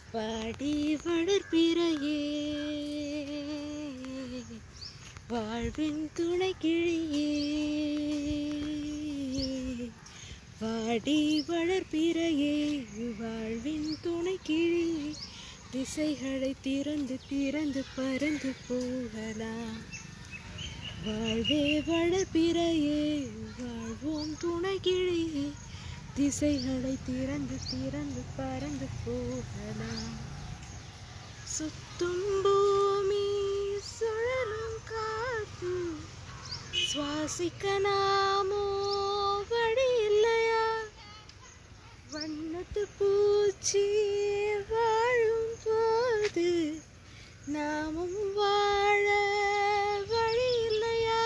பாடி வளர்ப்பிறையே வாழ்வின் துணை கிழியே வாடி வளர்ப்பிறையே வாழ்வின் துணை கிழியே திசைகளை திறந்து திறந்து பறந்து போகலாம் வாழ்வே வளர்ப்பிறையே வாழ்வோம் துணை கிழியே திசைகளை திறந்து திறந்து பறந்து போகலாம் சுத்தும் பூமி சுழலும் காற்று சுவாசிக்க நாமோ வழி இல்லையா வண்ணத்து பூச்சி வாழும் போது நாமும் வாழ வழி இல்லையா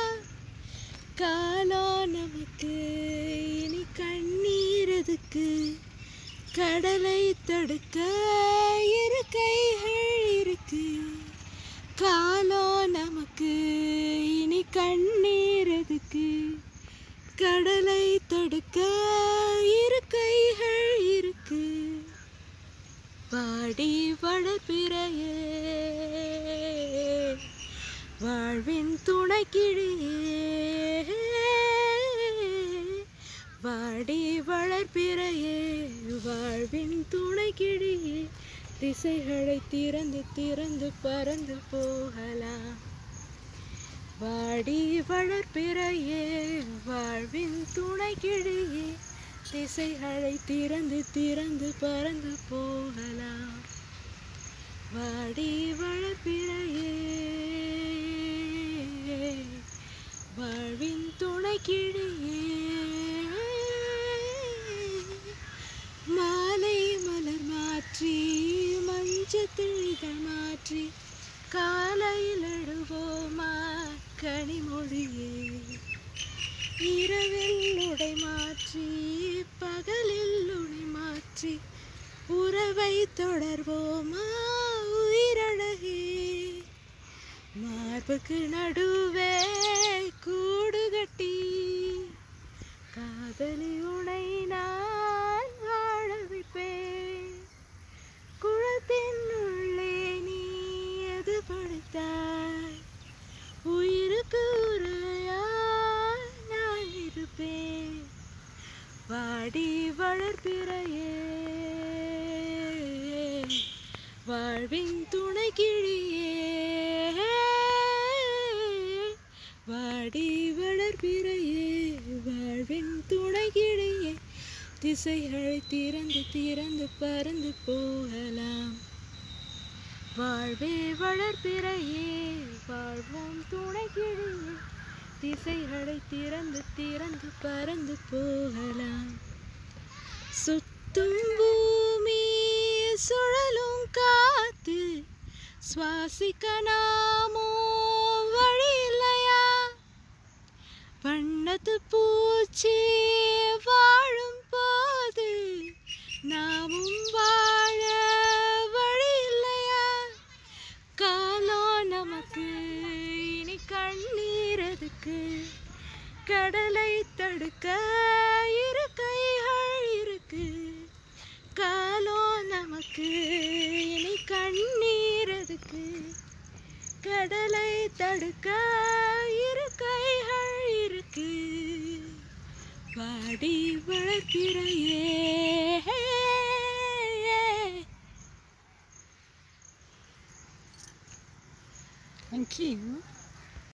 காலம் நமக்கு இனி கண்ணீர் எதுக்கு கடலை தடுக்க இரு கைகள் இருக்கு காலம் நமக்கு இனி கண்ணீர் எதுக்கு கடலை தடுக்க இரு கைகள் இருக்கு பாடி வளர்ப்பிறையே வாழ்வின் துணை வாடி வளர்ப்பிறையே வாழ்வின் துணை கிழியே திசைகளை திறந்து திறந்து பறந்து போகலாம் வாடி வளர்ப்பிறையே வாழ்வின் துணை கிழியே திசைகளை திறந்து திறந்து பறந்து போகலாம் வாடி வளர்ப்பிறையே வாழ்வின் துணை கிழியே மாலை மலர் மாற்றி மஞ்சத்தில் இதழ் மாற்றி காலையில் எழுவோமா கனிமொழியே இரவில் உடை மாற்றி பகலில் உடை மாற்றி உறவை தொடர்வோமா உயிரழகே மார்புக்கு நடுவே கூடு கட்டி காதலி உனை நான் வாழ வைப்பேன் குளத்தின் உள்ளே நீ எது படைத்தாய் உயிருக்கு உரையாய் நான் இருப்பேன் வாடி வளர்ப்பிறையே வாழ்வின் துணை கிழியே வாடி வளர்ப்பிறையே வாழ்வின் துணை கிழியே திசைகளை திறந்து திறந்து பறந்து போகலாம் வாழ்வே வளர்ப்பிறையே வாழ்வோம் துணை கிழியே திசைகளை திறந்து திறந்து பறந்து போகலாம் சுத்தும் பூமி சுழலும் காத்து சுவாசிக்க நாமோ வழி இல்லையா வண்ணத்து பூச்சி வாழும் போது நாமும் வாழ வழி இல்லையா காலம் நமக்கு இனி கண்ணீர் எதுக்கு கடலை தடுக்க இரு கைகள் இருக்கு காலம் நமக்கு இனி கண்ணீர் எதுக்கு கடலை தடுக்க இரு கைகள் இருக்கு வாடி வளர்ப்பிறையே Thank you.